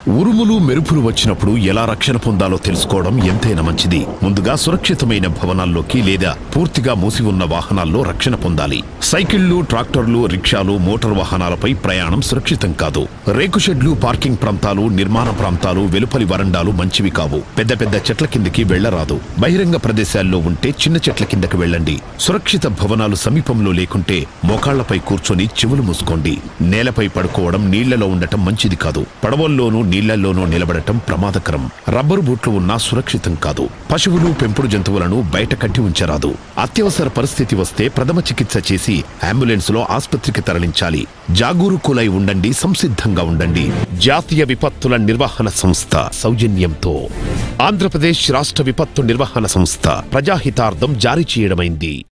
ఉరుములు మెరుపులు వచ్చినప్పుడు ఎలా రక్షణ పొందాలో తెలుసుకోవడం ఎంతైనా మంచిది ముందుగా సురక్షితమైన భవనాల్లోకి లేదా పూర్తిగా మూసి ఉన్న వాహనాల్లో రక్షణ పొందాలి సైకిళ్లు ట్రాక్టర్లు రిక్షాలు మోటార్ వాహనాలపై ప్రయాణం సురక్షితం కాదు రేకు షెడ్లు పార్కింగ్ ప్రాంతాలు నిర్మాణ ప్రాంతాలు వెలుపలి వరండాలు మంచివి కావు పెద్ద పెద్ద చెట్ల కిందకి వెళ్లరాదు బహిరంగ ప్రదేశాల్లో ఉంటే చిన్న చెట్ల కిందకి వెళ్ళండి సురక్షిత భవనాలు సమీపంలో లేకుంటే మోకాళ్లపై కూర్చొని చెవులు మూసుకోండి నేలపై పడుకోవడం నీళ్లలో ఉండటం మంచిది కాదు పడవల్లోనూ నీళ్లల్లోనూ నిలబడటం ప్రమాదకరం రబ్బరు బూట్లు ఉన్నా సురక్షితం కాదు పశువులు పెంపుడు జంతువులను బయట కట్టి ఉంచరాదు అత్యవసర పరిస్థితి వస్తే ప్రథమ చికిత్స చేసి అంబులెన్స్ లో ఆస్పత్రికి తరలించాలి జాగరూకులై ఉండండి సంసిద్ధంగా ఉండండి జాతీయ విపత్తుల నిర్వహణ సంస్థ సౌజన్యంతో ఆంధ్రప్రదేశ్ రాష్ట్ర విపత్తు నిర్వహణ సంస్థ ప్రజాహితార్థం జారీ చేయడమైంది